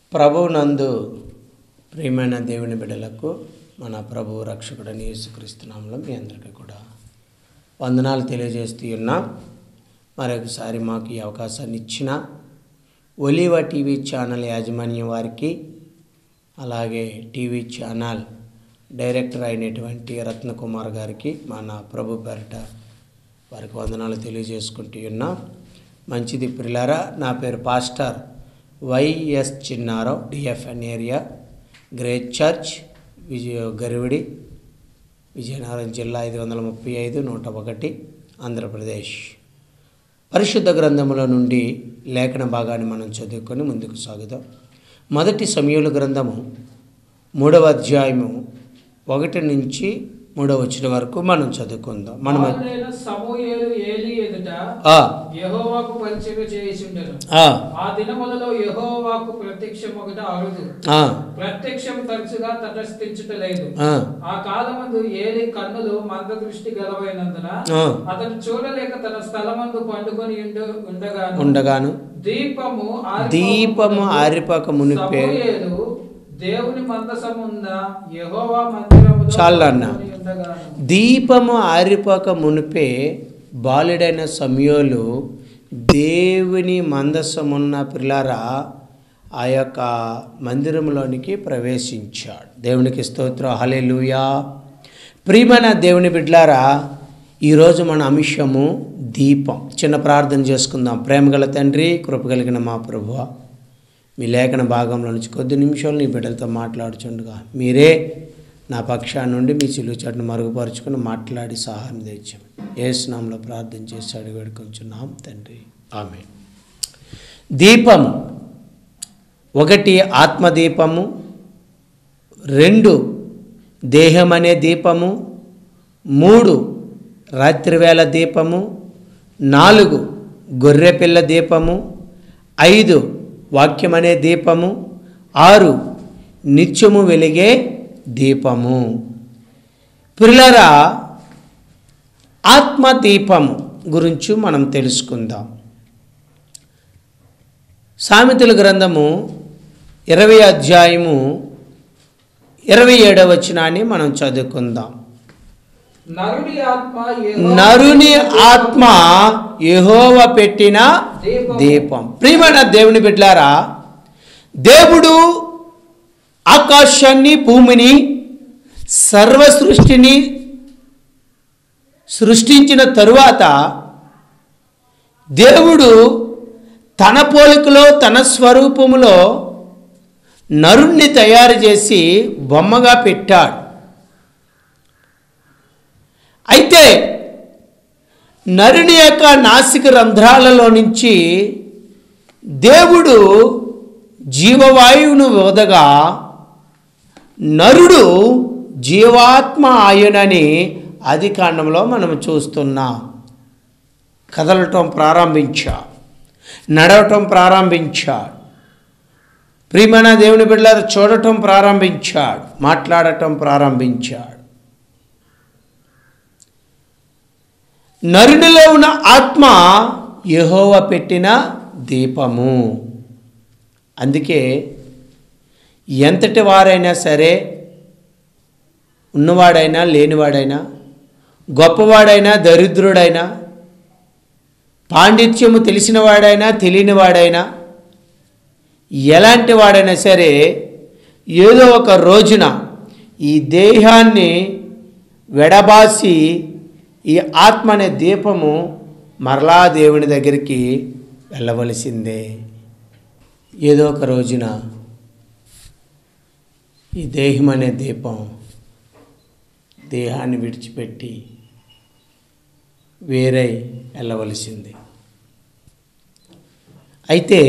ప్రభువునందు ప్రియమైన దేవుని బిడ్డలకు మన ప్రభు రక్షకుడని యేసుక్రీస్తునామంలో మీ అందరికీ కూడా వందనాలు తెలియజేస్తూ ఉన్నాం మరొకసారి మాకు ఈ అవకాశాన్ని ఇచ్చిన ఒలివ టీవీ ఛానల్ యాజమాన్యం వారికి అలాగే టీవీ ఛానల్ డైరెక్టర్ అయినటువంటి రత్నకుమార్ గారికి మన ప్రభు పేరట వారికి వందనాలు తెలియజేసుకుంటూ ఉన్నాం మంచిది ప్రిలారా నా పేరు pastor Y S Chinnarao D F N area great church విజయ గరివిడి విజయనగరం జిల్లా ఐదు వందల ముప్పై ఐదు నూట ఒకటి ఆంధ్రప్రదేశ్ పరిశుద్ధ గ్రంథముల నుండి లేఖన భాగాన్ని మనం చదువుకొని ముందుకు సాగుదాం మొదటి సమయుల గ్రంథము మూడవ అధ్యాయము ఒకటి నుంచి మూడవ వచ్చిన వరకు మనం చదువుకుందాం మనం బాలుడైన సమూయేలు ఏలి ఎదుట ఆ, యెహోవాకు పరిచయం చేయుచుండెను ఆ, ఆ దినములలో యెహోవాకు ప్రత్యక్షం ఒకటి అరుదు ఆ, ప్రత్యక్షం తరచుగా తటస్థించుటలేదు ఆ, ఆ కాలమందు ఏలి కన్నులు మంద దృష్టి గలవైనందున ఆ. అతను చూడలేక తన స్థలమందు పండుకొని ఉండు ఉండగాను ఉండగాను దీపము ఆరిపోక దీపము మునుపు ఆరిపోక మునిపే సమూయేలు దేవుని మందసమున్న యెహోవా మందిరములో చాలన్న. పండుకొని ఉండగాను దీపము ఆరిపోక మునిపే బాలుడైన సమయోలు దేవుని మందసమున్న పిల్లరా ఆ యొక్క మందిరంలోనికి ప్రవేశించాడు దేవునికి స్తోత్రం హల్లెలూయా ప్రియమైన దేవుని బిడ్లారా ఈరోజు మన అంశము దీపం చిన్న ప్రార్థన చేసుకుందాం ప్రేమగల తండ్రి కృప కలిగిన మా ప్రభువ మీ లేఖన భాగంలో నుంచి కొద్ది నిమిషాలు నీ బిడ్డలతో మాట్లాడుచుండగా మీరే నా పక్షా నుండి మీ చిలువ చెట్టును మరుగుపరుచుకుని మాట్లాడి సహాయం తెచ్చాం ఏ స్నామంలో ప్రార్థన చేసి అడిగి వేడుకొంచున్నాం తండ్రి ఆమె దీపము ఒకటి ఆత్మదీపము రెండు దేహం అనే దీపము మూడు రాత్రివేళ దీపము నాలుగు గొర్రెపిల్ల దీపము ఐదు వాక్యం అనే దీపము ఆరు నిత్యము వెలిగే దీపము పిల్లరా ఆత్మదీపము గురించి మనం తెలుసుకుందాం సామెతల గ్రంథము ఇరవై అధ్యాయము ఇరవై ఏడవ వచనాన్ని మనం చదువుకుందాం నరుని ఆత్మ యెహోవా నరుని ఆత్మ యెహోవ పెట్టిన దీపం ప్రియమైన దేవుని బిడ్లారా దేవుడు ఆకాశాన్ని భూమిని సర్వ సృష్టిని సృష్టించిన తరువాత దేవుడు తన పోలికలో తన స్వరూపములో నరుణ్ణి తయారు చేసి బొమ్మగా పెట్టాడు అయితే నరుని యొక్క నాసిక రంధ్రాలలో నుంచి దేవుడు జీవవాయువును వదగా నరుడు జీవాత్మ ఆయనని ఆది కాండంలో మనం చూస్తున్నాం కదలటం ప్రారంభించా నడవటం ప్రారంభించాడు ప్రియమైన దేవుని బిడ్డలారు చూడటం ప్రారంభించాడు మాట్లాడటం ప్రారంభించాడు నరునిలో ఉన్న ఆత్మ యెహోవ పెట్టిన దీపము అందుకే ఎంతటి వారైనా సరే ఉన్నవాడైనా లేనివాడైనా గొప్పవాడైనా దరిద్రుడైనా పాండిత్యము తెలిసినవాడైనా తెలియనివాడైనా ఎలాంటి వాడైనా సరే ఏదో ఒక రోజున ఈ దేహాన్ని వెడబాసి ఈ ఆత్మ అనే దీపము మరలా దేవుని దగ్గరికి వెళ్ళవలసిందే ఏదో ఒక రోజున ఈ దేహం అనే దీపం దేహాన్ని విడిచిపెట్టి వేరై వెళ్ళవలసింది అయితే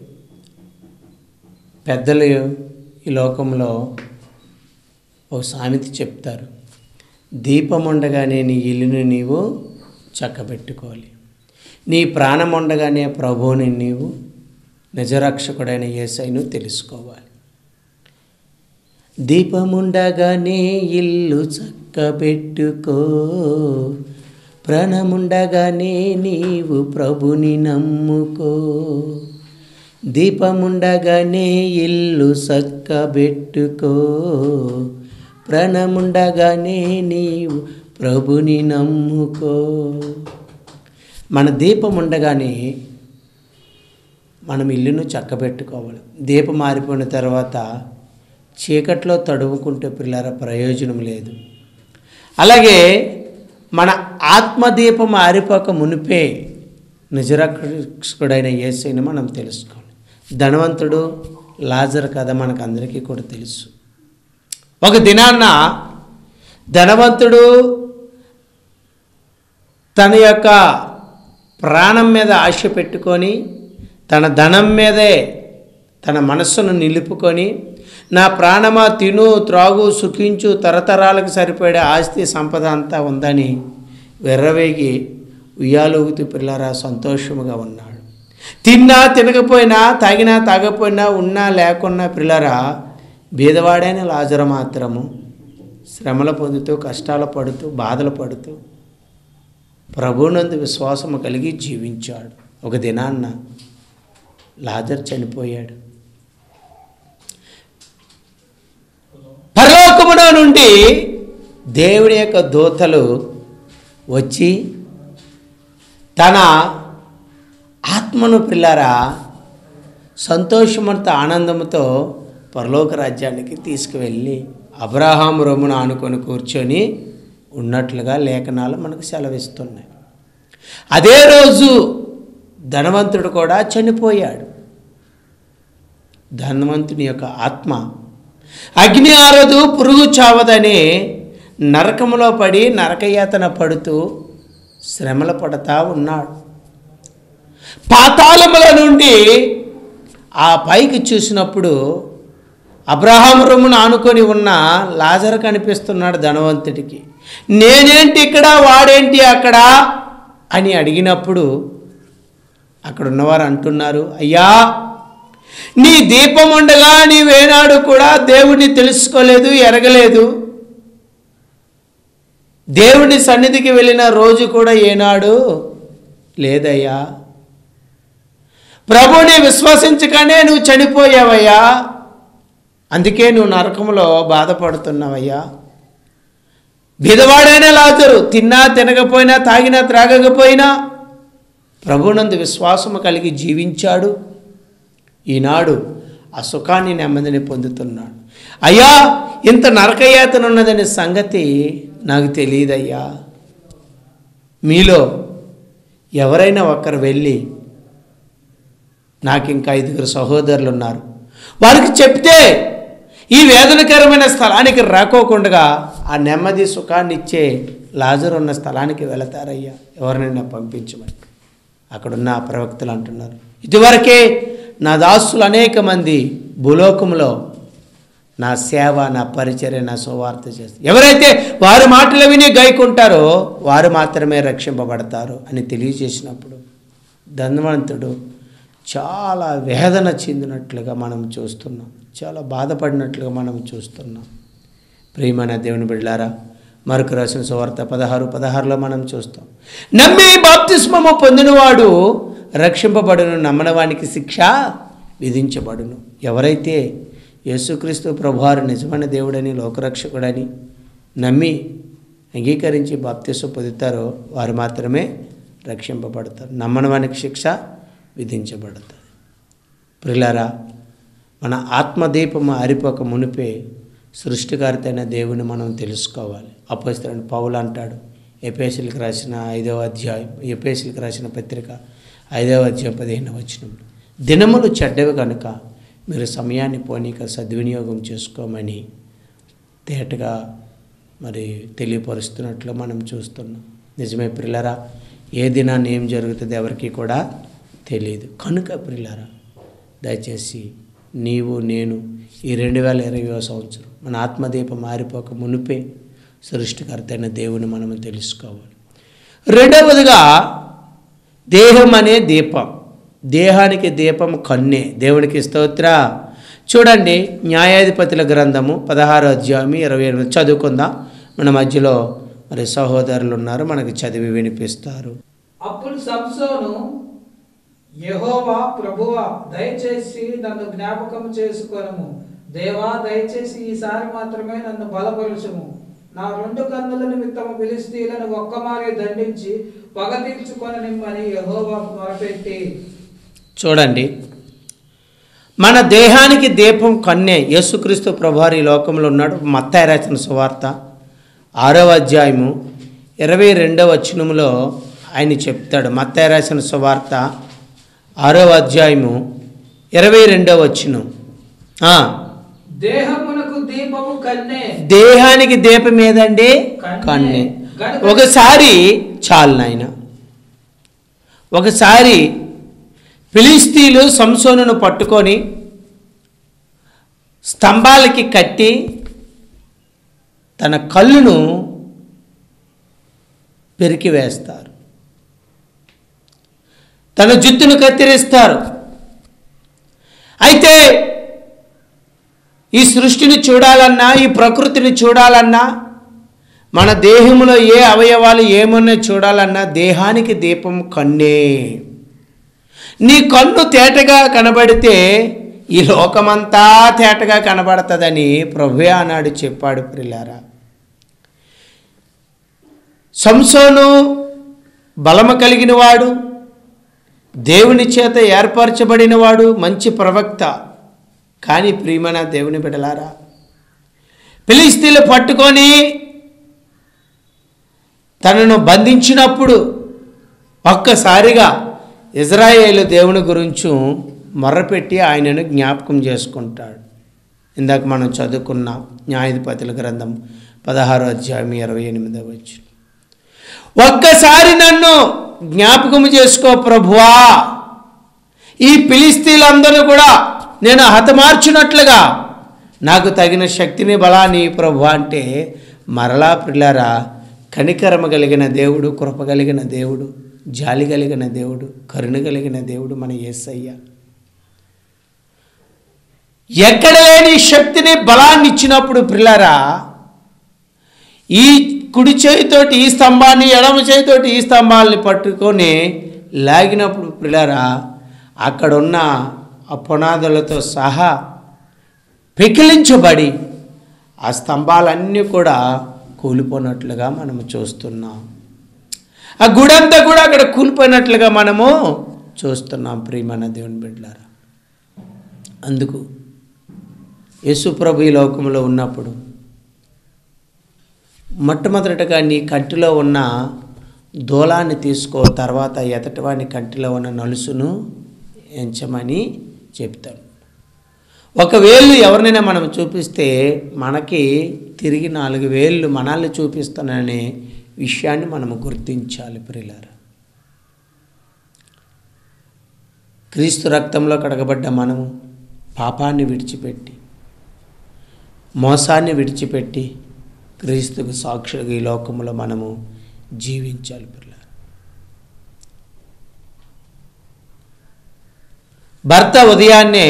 పెద్దలు ఈ లోకంలో ఒక సామెత చెప్తారు దీపం ఉండగానే నీ ఇల్లుని నీవు చక్కబెట్టుకోవాలి నీ ప్రాణం ఉండగానే ప్రభువుని నీవు నిజరక్షకుడైన యేసైను తెలుసుకోవాలి దీపముండగానే ఇల్లు చక్కబెట్టుకో ప్రాణముండగానే నీవు ప్రభుని నమ్ముకో దీపముండగానే ఇల్లు సక్కబెట్టుకో ప్రాణముండగానే నీవు ప్రభుని నమ్ముకో మన దీపం ఉండగానే మనం ఇల్లును చక్కబెట్టుకోవాలి దీపం మారిపోయిన తర్వాత చీకట్లో తడుముకుంటే పిల్లల ప్రయోజనం లేదు అలాగే మన ఆత్మదీపం ఆరిపోక మునిపే నిజరక్షకుడైన యేసైని మనం తెలుసుకోవాలి ధనవంతుడు లాజర్ కథ మనకు అందరికీ కూడా తెలుసు ఒక దినాన్న ధనవంతుడు తన యొక్క ప్రాణం మీద ఆశ పెట్టుకొని తన ధనం మీదే తన మనస్సును నిలుపుకొని నా ప్రాణమా తిను త్రాగు సుఖించు తరతరాలకు సరిపడే ఆస్తి సంపద అంతా ఉందని వెర్రవేగి ఉయ్యాలూగుతూ పిల్లరా సంతోషముగా ఉన్నాడు తిన్నా తినకపోయినా తాగినా తాగపోయినా ఉన్నా లేకున్నా పిల్లరా బీదవాడైన లాజర మాత్రము శ్రమలు పొందుతూ కష్టాలు పడుతూ బాధలు పడుతూ ప్రభునందు విశ్వాసము కలిగి జీవించాడు ఒక దినాన్న లాజర్ చనిపోయాడు పరలోకమున నుండి దేవుడి యొక్క దూతలు వచ్చి తన ఆత్మను పిల్లరా సంతోషమంత ఆనందంతో పరలోక రాజ్యానికి తీసుకువెళ్ళి అబ్రహాం రొమ్మును ఆనుకొని కూర్చొని ఉన్నట్లుగా లేఖనాలు మనకు సెలవిస్తున్నాయి అదే రోజు ధనవంతుడు కూడా చనిపోయాడు ధనవంతుని యొక్క ఆత్మ అగ్ని ఆరదు పురుగు చావదని నరకములో పడి నరకయాతన పడుతూ శ్రమల పడతా ఉన్నాడు పాతాళముల నుండి ఆ పైకి చూసినప్పుడు అబ్రహాం రొమ్మును ఆనుకొని ఉన్న లాజర్ కనిపిస్తున్నాడు ధనవంతుడికి నేనేంటి ఇక్కడ వాడేంటి అక్కడ అని అడిగినప్పుడు అక్కడ ఉన్నవారు అంటున్నారు అయ్యా నీ దీపం ఉండగా నీవేనాడు కూడా దేవుణ్ణి తెలుసుకోలేదు ఎరగలేదు దేవుని సన్నిధికి వెళ్ళిన రోజు కూడా ఏనాడు లేదయ్యా ప్రభుని విశ్వసించగానే నువ్వు చనిపోయావయ్యా అందుకే నువ్వు నరకంలో బాధపడుతున్నావయ్యా బిదవాడైనా లాజరు తిన్నా తినకపోయినా తాగినా త్రాగకపోయినా ప్రభునందు విశ్వాసము కలిగి జీవించాడు ఈనాడు ఆ సుఖాన్ని నెమ్మదిని పొందుతున్నాడు అయ్యా ఇంత నరకయాతన ఉన్నదనే సంగతి నాకు తెలియదయ్యా మీలో ఎవరైనా ఒక్కరు వెళ్ళి నాకు ఇంకా ఐదుగురు సహోదరులు ఉన్నారు వారికి చెప్తే ఈ వేదనకరమైన స్థలానికి రాకోకుండా ఆ నెమ్మది సుఖాన్ని ఇచ్చే లాజరు ఉన్న స్థలానికి వెళతారయ్యా ఎవరినైనా పంపించమని అక్కడున్న ఆ ప్రవక్తలు అంటున్నారు ఇదివరకే నా దాసులు అనేక మంది భూలోకంలో నా సేవ నా పరిచర్య నా సువార్త చేస్తారు ఎవరైతే వారి మాటలు విని గైకుంటారో వారు మాత్రమే రక్షింపబడతారు అని తెలియజేసినప్పుడు ధన్వంతుడు చాలా వేదన చెందినట్లుగా మనం చూస్తున్నాం చాలా బాధపడినట్లుగా మనం చూస్తున్నాం ప్రియమైన దేవుని బిడ్డారా మరొక రాసిన సువార్త పదహారు పదహారులో మనం చూస్తాం నమ్మి బాప్తిస్మము పొందినవాడు రక్షింపబడును నమ్మనవానికి శిక్ష విధించబడును ఎవరైతే యేసుక్రీస్తు ప్రభువారు నిజమైన దేవుడని లోకరక్షకుడని నమ్మి అంగీకరించి బాప్తిస్మ పొందుతారో వారు మాత్రమే రక్షింపబడతారు నమ్మనవానికి శిక్ష విధించబడుతుంది ప్రిలారా మన ఆత్మదీపము ఆరిపోక మునిపే సృష్టికర్త అయిన దేవుని మనం తెలుసుకోవాలి అపోస్తలుడు పౌలు అంటాడు ఎపేసులకు రాసిన ఐదవ అధ్యాయం ఎపేసులకు రాసిన పత్రిక ఐదవ అధ్యాయం పదిహేను వచనంలో దినములు చెడ్డవి కనుక మీరు సమయాన్ని పోనీక సద్వినియోగం చేసుకోమని తేటగా మరి తెలియపరుస్తున్నట్లు మనం చూస్తున్నాం నిజమే ప్రిల్లరా ఏ దినాన్ని ఏం జరుగుతుంది ఎవరికి కూడా తెలియదు కనుక ప్రిల్లరా దయచేసి నీవు నేను ఈ రెండు వేల ఇరవై సంవత్సరం మన ఆత్మదీపం మారిపోక మునిపే సృష్టికర్త అయిన దేవుని మనం తెలుసుకోవాలి రెండవదిగా దేహం అనే దీపం దేహానికి దీపం కన్నే దేవునికి స్తోత్ర చూడండి న్యాయాధిపతుల గ్రంథము పదహారో అధ్యాయం ఇరవై ఎనిమిది చదువుకుందాం మన మధ్యలో మరి సహోదరులు ఉన్నారు మనకి చదివి వినిపిస్తారు అప్పుడు సంసోను యెహోవా ప్రభువా దయచేసి నన్ను జ్ఞాపకం చేసుకొనము దేవా దయచేసి ఈసారి మాత్రమే నన్ను బలపరుచుము నా రెండు కన్నుల నిమిత్తము ఫిలిస్తీయులను ఒక్కమారే దండించి పగ తీర్చుకొననిమ్మని యెహోవా మొరపెట్టి చూడండి మన దేహానికి దీపం కన్నే యేసుక్రీస్తు ప్రభువారి ఈ లోకంలో ఉన్నాడు మత్తాయి రాసిన సువార్త ఆరవ అధ్యాయము ఇరవై రెండవ వచనములో ఆయన చెప్తాడు మత్తాయి రాసిన సువార్త ఆరవ అధ్యాయము ఇరవై రెండవ వచనం ఆ, దేహమునకు దీపము కన్నే దేహానికి దీపం ఏదండి కన్నే ఒకసారి చాలు నాయన ఒకసారి ఫిలిస్తీన్లు సంసోనును పట్టుకొని స్తంభాలకి కట్టి తన కళ్ళును పెరికి వేస్తారు తన జుత్తును కత్తిరిస్తారు అయితే ఈ సృష్టిని చూడాలన్నా ఈ ప్రకృతిని చూడాలన్నా మన దేహంలో ఏ అవయవాలు ఏమన్నా చూడాలన్నా దేహానికి దీపం కన్నే నీ కన్ను తేటగా కనబడితే ఈ లోకమంతా తేటగా కనబడుతుందని ప్రభువే ఆనాడు చెప్పాడు ప్రిలారా సంసోను బలము కలిగిన వాడు దేవుని చేత ఏర్పరచబడినవాడు మంచి ప్రవక్త కానీ ప్రియమైన దేవుని బిడలారా ఫిలిస్తీన్లు పట్టుకొని తనను బంధించినప్పుడు ఒక్కసారిగా ఇజ్రాయేలు దేవుని గురించి మొర్రపెట్టి ఆయనను జ్ఞాపకం చేసుకుంటాడు ఇందాక మనం చదువుకున్న న్యాయాధిపతుల గ్రంథం పదహారో అధ్యాయం ఇరవై ఎనిమిదవ వచ్చి ఒక్కసారి నన్ను జ్ఞాపకం చేసుకో ప్రభువా ఈ పిలిస్తీలందరూ కూడా నేను హతమార్చినట్లుగా నాకు తగిన శక్తిని బలాన్ని ప్రభు అంటే మరలా పిల్లరా కనికరమ కలిగిన దేవుడు కృప కలిగిన దేవుడు జాలి కలిగిన దేవుడు కరుణ కలిగిన దేవుడు మన యేసయ్య ఎక్కడ లేని శక్తిని బలాన్ని ఇచ్చినప్పుడు పిల్లరా ఈ కుడి చేయితోటి ఈ స్తంభాన్ని ఎడమ చేయితోటి ఈ స్తంభాలని పట్టుకొని లాగినప్పుడు పిల్లరా అక్కడున్న ఆ పునాదులతో సహా పెకిలించబడి ఆ స్తంభాలన్నీ కూడా కూలిపోయినట్లుగా మనము చూస్తున్నాం ఆ గుడంతా కూడా అక్కడ కూలిపోయినట్లుగా మనము చూస్తున్నాం ప్రియమైన దేవుని బిడ్డలారా అందుకు యేసుప్రభు ఈ లోకంలో ఉన్నప్పుడు మొట్టమొదటగా నీ కంటిలో ఉన్న దూలాన్ని తీసుకో తర్వాత ఎతటివాని కంటిలో ఉన్న నలుసును ఎంచమని చెప్తాడు ఒక వేళ్ళు ఎవరినైనా మనం చూపిస్తే మనకి తిరిగి నాలుగు వేళ్ళు మనల్ని చూపిస్తాననే విషయాన్ని మనము గుర్తించాలి ప్రియులారా క్రీస్తు రక్తంలో కడగబడ్డ మనము పాపాన్ని విడిచిపెట్టి మోసాన్ని విడిచిపెట్టి క్రీస్తుకు సాక్షులుగా ఈ లోకంలో మనము జీవించాలి పిల్ల భర్త ఉదయాన్నే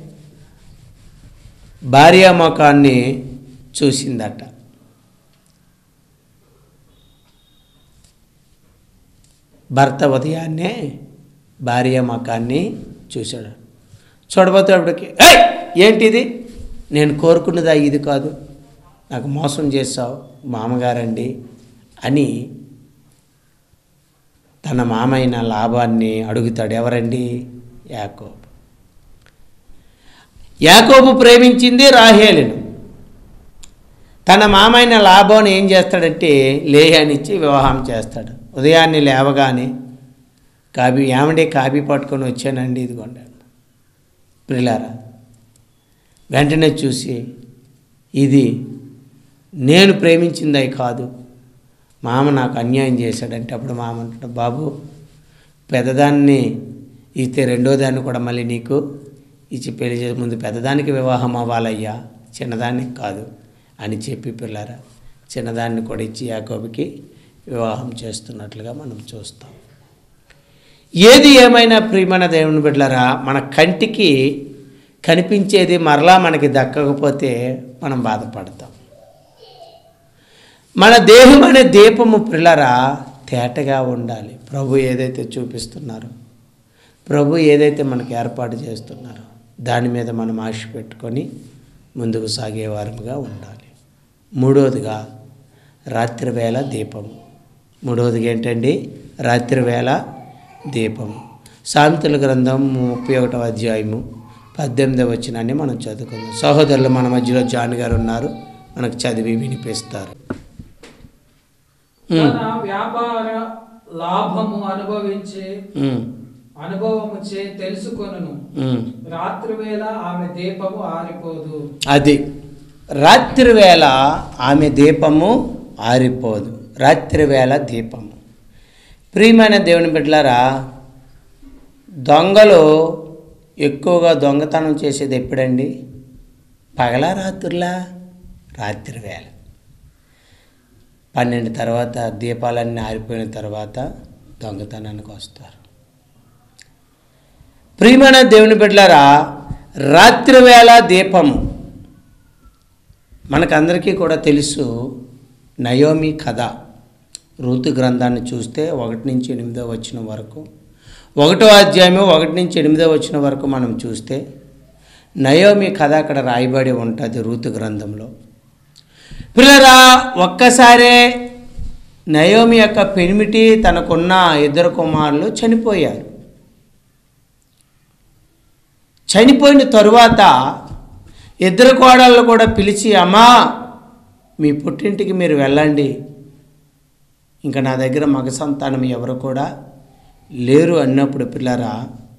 భార్యాముఖాన్ని చూసిందట భర్త ఉదయాన్నే భార్య మకాన్ని చూశాడు చూడబోతేపటికి ఏయ్ ఏంటిది నేను కోరుకున్నదా ఇది కాదు నాకు మోసం చేసావు మామగారండి అని తన మామైన లాభాన్ని అడుగుతాడు ఎవరండి యాకోబు యాకోబు ప్రేమించింది రాహేలును తన మామైన లాభాన్ని ఏం చేస్తాడంటే లేహానిచ్చి వివాహం చేస్తాడు ఉదయాన్నే లేవగానే కాబీ ఏమండి కాబీ పట్టుకొని వచ్చానండి ఇదిగోండి ప్రిలారా వెంటనే చూసి ఇది నేను ప్రేమించింది కాదు మామ నాకు అన్యాయం చేశాడంటే అప్పుడు మామ అంటాడు బాబు పెద్దదాన్ని ఇస్తే రెండో దాన్ని కూడా మళ్ళీ నీకు ఇచ్చి పెళ్లి చేసే ముందు పెద్దదానికి వివాహం అవ్వాలయ్యా చిన్నదానికి కాదు అని చెప్పి పిల్లరా చిన్నదాన్ని కూడా ఇచ్చి యాకోబుకి వివాహం చేస్తున్నట్లుగా మనం చూస్తాం ఏది ఏమైనా ప్రియమైన దేవుని బిడ్డలారా మన కంటికి కనిపించేది మరలా మనకి దక్కకపోతే మనం బాధపడతాం మన దేహం అనే దీపము పిల్లరా తేటగా ఉండాలి ప్రభు ఏదైతే చూపిస్తున్నారో ప్రభు ఏదైతే మనకు ఏర్పాటు చేస్తున్నారో దాని మీద మనం ఆశ పెట్టుకొని ముందుకు సాగే వారముగా ఉండాలి మూడవదిగా రాత్రి వేళ దీపము మూడవదిగా ఏంటండి రాత్రి వేళ దీపము సామెతల గ్రంథం ముప్పై ఒకటవ అధ్యాయము పద్దెనిమిదవ వచ్చినాన్ని మనం చదువుకుందాం సహోదరులు మన మధ్యలో జాన్ గారు ఉన్నారు మనకు చదివి వినిపిస్తారు ఉమ్, తన వ్యాపార లాభము అనుభవించి ఉమ్, అనుభవము చే తెలుసుకొనును ఉమ్. రాత్రి వేళ ఆమె దీపము ఆరిపోదు అది రాత్రి వేళ ఆమె దీపము ఆరిపోదు రాత్రి వేళ దీపము ప్రియమైన దేవుని బిడ్డలారా దొంగలు ఎక్కువగా దొంగతనం చేసేది ఎప్పుడండి పగలా రాత్రులా రాత్రి వేళ పన్నెండు తర్వాత దీపాలన్నీ ఆరిపోయిన తర్వాత దొంగతనానికి వస్తారు ప్రియమైన దేవుని బిడ్డలారా రాత్రి వేళ దీపము మనకందరికీ కూడా తెలుసు నయోమి కథ ఋతు గ్రంథాన్ని చూస్తే ఒకటి నుంచి ఎనిమిదో వచ్చిన వరకు ఒకటో అధ్యాయము ఒకటి నుంచి ఎనిమిదో వచ్చిన వరకు మనం చూస్తే నయోమి కథ అక్కడ రాయబడి ఉంటుంది ఋతు గ్రంథంలో పిల్లరా ఒక్కసారే నయోమి యొక్క పెనిమిటి తనకున్న ఇద్దరు కుమారులు చనిపోయారు చనిపోయిన తరువాత ఇద్దరు కోడళ్ళు కూడా పిలిచి అమ్మా మీ పుట్టింటికి మీరు వెళ్ళండి ఇంకా నా దగ్గర మగ సంతానం ఎవరు కూడా లేరు అన్నప్పుడు పిల్లరా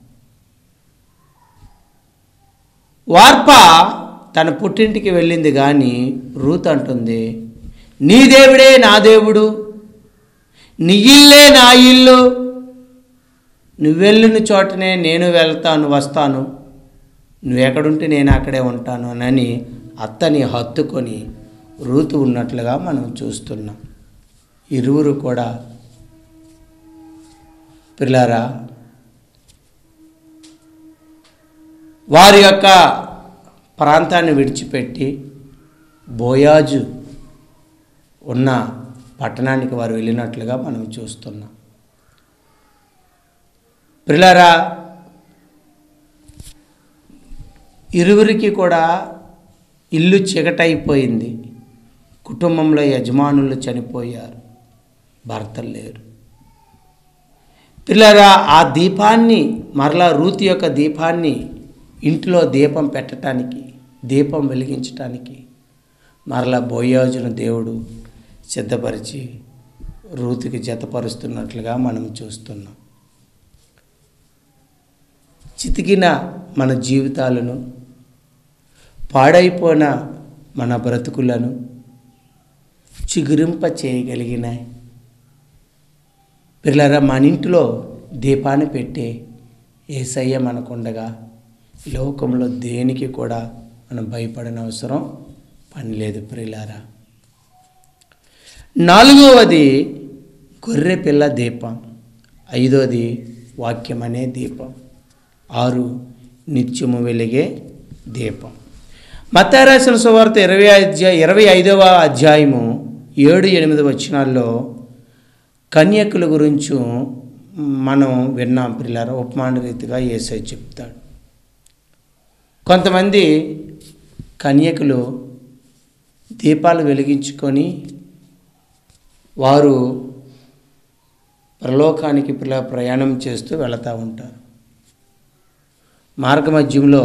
వార్ప తన పుట్టింటికి వెళ్ళింది కానీ రూత్ అంటుంది నీ దేవుడే నా దేవుడు నీ ఇల్లే నా ఇల్లు నువ్వెళ్ళిన చోటనే నేను వెళ్తాను వస్తాను నువ్వెక్కడుంటే నేను అక్కడే ఉంటాను అని అత్తని హత్తుకొని రూతు ఉన్నట్లుగా మనం చూస్తున్నాం ఇరువురు కూడా పిల్లారా వారి యొక్క ప్రాంతాన్ని విడిచిపెట్టి బోయాజు ఉన్న పట్టణానికి వారు వెళ్ళినట్లుగా మనం చూస్తున్నాం పిల్లరా ఇరువురికి కూడా ఇల్లు చిగటైపోయింది కుటుంబంలో యజమానులు చనిపోయారు భర్తలు లేరు పిల్లరా ఆ దీపాన్ని మరలా రూతి యొక్క దీపాన్ని ఇంట్లో దీపం పెట్టడానికి దీపం వెలిగించటానికి మరలా బోయాజును దేవుడు సిద్ధపరిచి రూతికి జతపరుస్తున్నట్లుగా మనం చూస్తున్నాం చితికిన మన జీవితాలను పాడైపోయిన మన బ్రతుకులను చిగురింప చేయగలిగిన పిల్లరా మన ఇంటిలో దీపాన్ని పెట్టే ఏసయ్య మనకుండగా లోకంలో దేనికి కూడా మనం భయపడని అవసరం పని లేదు ప్రియులారా నాలుగవది గొర్రె పిల్ల దీపం ఐదోది వాక్యం అనే దీపం ఆరు నిత్యము వెలిగే దీపం మత్తారాసిన సువార్త ఇరవై అధ్యాయ ఇరవై ఐదవ అధ్యాయము ఏడు ఎనిమిది వచనాల్లో కన్యకుల గురించి మనం విన్నాం పిల్లల ఉపమాన రీతిగా ఏసై చెప్తాడు కొంతమంది కన్యకులు దీపాలు వెలిగించుకొని వారు ప్రలోకానికి పిల్ల ప్రయాణం చేస్తూ వెళతూ ఉంటారు మార్గమధ్యంలో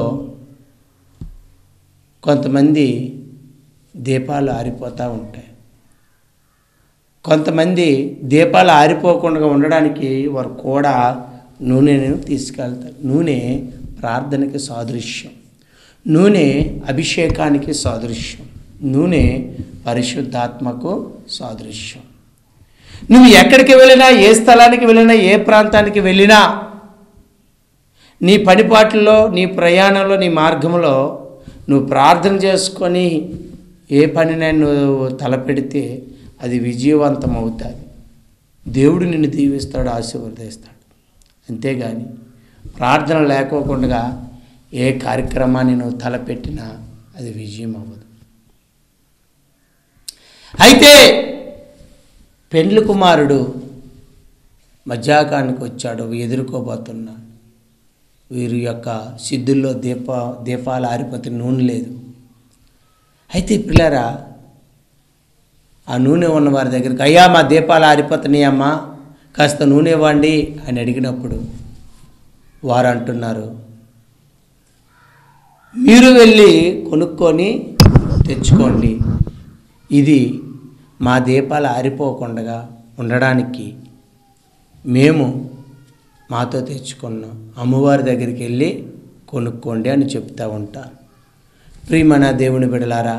కొంతమంది దీపాలు ఆరిపోతూ ఉంటాయి కొంతమంది దీపాలు ఆరిపోకుండా ఉండడానికి వారు కూడా నూనెను తీసుకెళ్తారు నూనె ప్రార్థనకి సాదృశ్యం నూనె అభిషేకానికి సాదృశ్యం నూనె పరిశుద్ధాత్మకు సాదృశ్యం నువ్వు ఎక్కడికి వెళ్ళినా ఏ స్థలానికి వెళ్ళినా ఏ ప్రాంతానికి వెళ్ళినా నీ పనిపాట్లలో నీ ప్రయాణంలో నీ మార్గంలో నువ్వు ప్రార్థన చేసుకొని ఏ పనినైనా నువ్వు తలపెడితే అది విజయవంతం అవుతుంది దేవుడు నిన్ను దీవిస్తాడు ఆశీర్వదిస్తాడు అంతేగాని ప్రార్థన లేకోకుండా ఏ కార్యక్రమాన్ని నువ్వు తలపెట్టినా అది విజయం అవ్వదు అయితే పెండ్లి కుమారుడు మధ్యాకానికి వచ్చాడు ఎదుర్కోబోతున్నాడు వీరి యొక్క సిద్ధుల్లో దీప దీపాలు ఆరిపోతే నూనె లేదు అయితే పిల్లరా ఆ నూనె ఉన్న వారి దగ్గరికి అయ్యా మా దీపాలు ఆరిపోతున్నాయి అమ్మా కాస్త నూనె ఇవ్వండి అని అడిగినప్పుడు వారు అంటున్నారు మీరు వెళ్ళి కొనుక్కొని తెచ్చుకోండి ఇది మా దీపాలు ఆరిపోకుండా ఉండడానికి మేము మాతో తెచ్చుకున్నాం అమ్మవారి దగ్గరికి వెళ్ళి కొనుక్కోండి అని చెప్తూ ఉంటారు ప్రియమణ దేవుని బిడలారా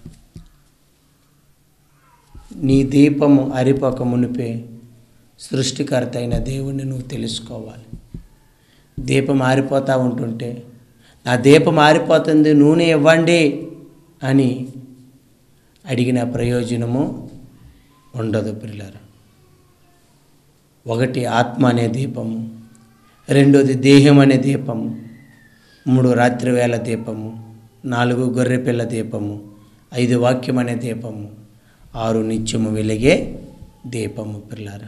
నీ దీపము అరిపోక మునిపే సృష్టికర్త అయిన దేవుణ్ణి నువ్వు తెలుసుకోవాలి దీపం ఆరిపోతూ ఉంటుంటే నా దీపం ఆరిపోతుంది నూనె ఇవ్వండి అని అడిగిన ప్రయోజనము ఉండదు పిల్లలు ఒకటి ఆత్మ అనే దీపము రెండోది దేహం అనే దీపము మూడు రాత్రివేళ దీపము నాలుగు గొర్రెపిల్ల దీపము ఐదు వాక్యం అనే దీపము ఆరు నిత్యము వెలిగే దీపము పిల్లారా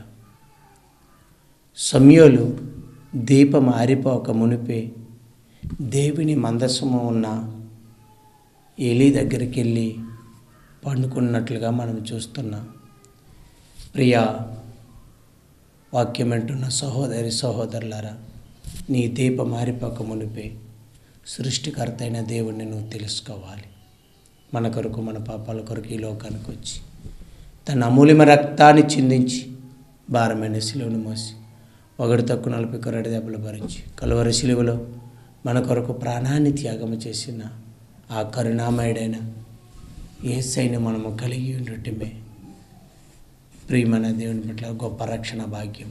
సమయోలు దీపం ఆరిపోక మునిపే దేవుని మందసము ఉన్న ఎలి దగ్గరికి వెళ్ళి పండుకున్నట్లుగా మనం చూస్తున్నాం ప్రియా వాక్యం అంటున్న సహోదరి సహోదరులారా నీ దీపం ఆరిపోక మునిపే సృష్టికర్త అయిన దేవుణ్ణి నువ్వు తెలుసుకోవాలి మన కొరకు మన పాపాల కొరకు ఈ లోకానికి వచ్చి తన అమూల్యమ రక్తాన్ని చిందించి భారమైన శిలువను మోసి ఒకటి తక్కువ నలభై కొరటి దెబ్బలు భరించి కలువరి శిలువలో మన కొరకు ప్రాణాన్ని త్యాగం చేసిన ఆ కరుణామయుడైన ఏసైని మనము కలిగి ఉండటమే ప్రియమైన దేవుని పట్ల గొప్ప రక్షణ భాగ్యం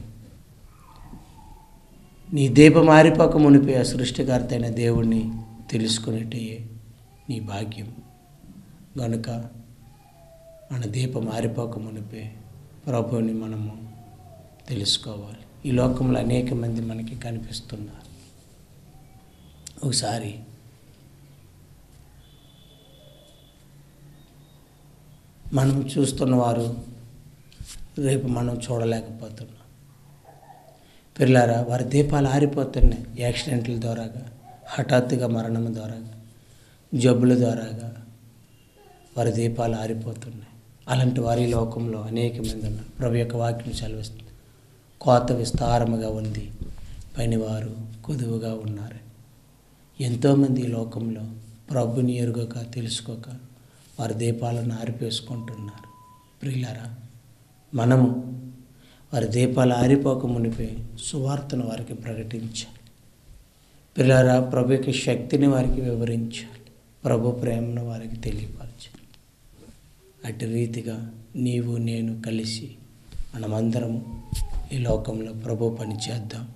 నీ దీపం ఆరిపోక మునిపే ఆ సృష్టికర్త అయిన దేవుణ్ణి తెలుసుకునేటే నీ భాగ్యం గనుక మన దీపం ఆరిపోక మునిపే ప్రభువుని మనము తెలుసుకోవాలి ఈ లోకంలో అనేక మంది మనకి కనిపిస్తున్నారు ఒకసారి మనం చూస్తున్న వారు రేపు మనం చూడలేకపోతున్నాం పిల్లారా వారి దీపాలు ఆరిపోతున్నాయి యాక్సిడెంట్ల ద్వారాగా హఠాత్తుగా మరణం ద్వారాగా జబ్బుల ద్వారాగా వారి దీపాలు ఆరిపోతున్నాయి అలాంటి వారి లోకంలో అనేక మంది ఉన్నారు ప్రభు యొక్క వాక్యం సెలవిస్తుంది కోత విస్తారముగా ఉంది పనివారు కొదువుగా ఉన్నారు ఎంతోమంది ఈ లోకంలో ప్రభుని ఎరుగక తెలుసుకోక వారి దీపాలను ఆరిపేసుకుంటున్నారు ప్రియులారా మనము వారి దీపాలు ఆరిపోక మునిపే సువార్తను వారికి ప్రకటించాలి పిల్లరా ప్రభు యొక్క శక్తిని వారికి వివరించాలి ప్రభు ప్రేమను వారికి తెలియపరచాలి అటు రీతిగా నీవు నేను కలిసి మనమందరము ఈ లోకంలో ప్రభు పని చేద్దాం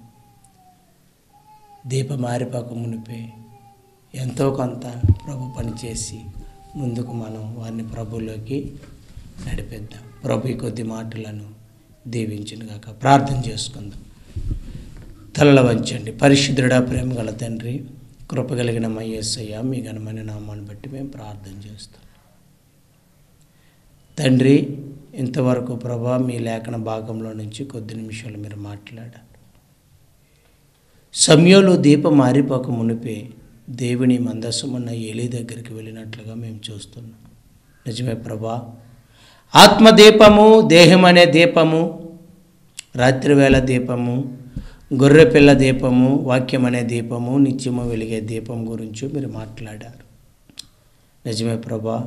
దీపం ఆరిపోక మునిపే ఎంతో కొంత ప్రభు పని చేసి ముందుకు మనం వారిని ప్రభులోకి నడిపిద్దాం ప్రభు ఈ కొద్ది మాటలను దీవించునుగాక ప్రార్థన చేసుకుందాం తలల వంచండి పరిశుద్ధుడా ప్రేమ గల తండ్రి కృప కలిగిన మయ్యస్సయ్య మీ ఘనమైన నామాన్ని బట్టి మేము ప్రార్థన చేస్తాం తండ్రి ఇంతవరకు ప్రభా మీ లేఖన భాగంలో నుంచి కొద్ది నిమిషాలు మీరు మాట్లాడారు సమయంలో దీపం మారిపోక మునిపే దేవుని మందస్సమున్న ఏలి దగ్గరికి వెళ్ళినట్లుగా మేము చూస్తున్నాం నిజమే ప్రభా ఆత్మదీపము దేహం అనే దీపము రాత్రివేళ దీపము గొర్రెపిల్ల దీపము వాక్యం అనే దీపము నిత్యము వెలిగే దీపం గురించి మీరు మాట్లాడారు నిజమే ప్రభా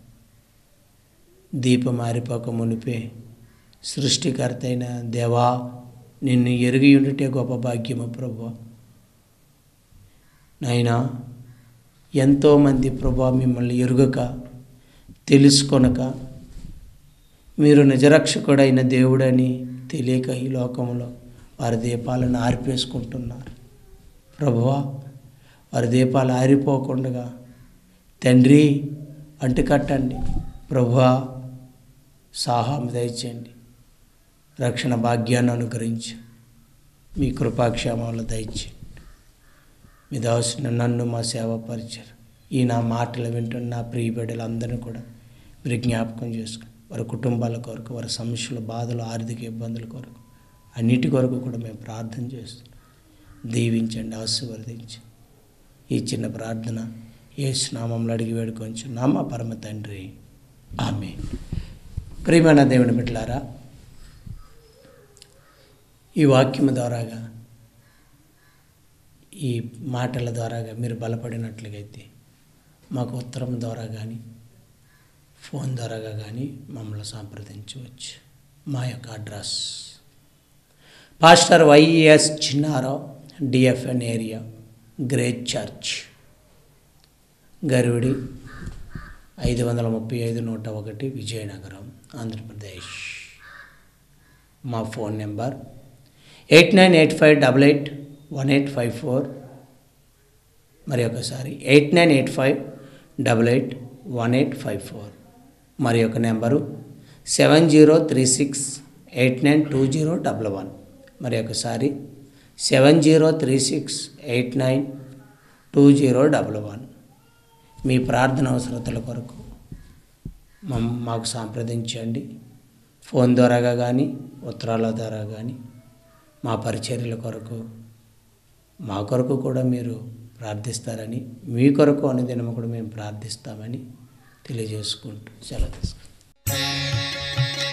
దీపం ఆరిపోక మునిపే సృష్టికర్త అయిన దేవా నిన్ను ఎరిగి ఉండుటే గొప్ప భాగ్యము ప్రభా నాయనా ఎంతోమంది ప్రభా మిమ్మల్ని ఎరుగక తెలుసుకొనక మీరు నిజరక్షకుడైన దేవుడని తెలియక ఈ లోకంలో వారి దీపాలను ఆరిపేసుకుంటున్నారు ప్రభువా వారి దీపాలు ఆరిపోకుండా తండ్రి అంటుకట్టండి ప్రభువా సాహం దయచేయండి రక్షణ భాగ్యాన్ని అనుగ్రహించి మీ కృపాక్షేమాలు దయచేయండి మీ దాసిన నన్ను మా సేవ పరిచారు ఈ నా మాటలు వింటున్న నా ప్రియ బిడ్డలందరినీ కూడా మీరు జ్ఞాపకం చేసుకుని వారి కుటుంబాల కొరకు వారి సమస్యలు బాధలు ఆర్థిక ఇబ్బందుల కొరకు అన్నిటి కొరకు కూడా మేము ప్రార్థన చేస్తున్నాం దీవించండి ఆశీర్వదించి ఈ చిన్న ప్రార్థన ఏ స్నామంలో అడిగి వేడుకొంచు నామ పరమ తండ్రి ఆమె ప్రియమైన దేవుని బిడ్డలారా ఈ వాక్యము ద్వారాగా ఈ మాటల ద్వారాగా మీరు బలపడినట్లుగైతే మాకు ఉత్తరం ద్వారా కానీ ఫోన్ ద్వారాగా కానీ మమ్మల్ని సంప్రదించవచ్చు మా యొక్క address pastor Y S Chinnarao D F N area great church గరుడి ఐదు వందల ముప్పై ఐదు నూట ఒకటి విజయనగరం ఆంధ్రప్రదేశ్ మా phone number eight nine eight five double eight one eight five four మరి ఒకసారి eight nine eight five double eight one eight five four మరి ఒక number seven zero three six eight nine two zero double one మరి ఒకసారి seven zero three six eight nine two zero double one మీ ప్రార్థన అవసరతల కొరకు మమ్ మాకు సంప్రదించండి ఫోన్ ద్వారాగా కానీ ఉత్తరాల ద్వారా కానీ మా పరిచర్యల కొరకు మా కొరకు కూడా మీరు ప్రార్థిస్తారని మీ కొరకు అనుదినము కూడా మేము ప్రార్థిస్తామని తెలియజేసుకుంటూ సెలవు తీసుకుంటాం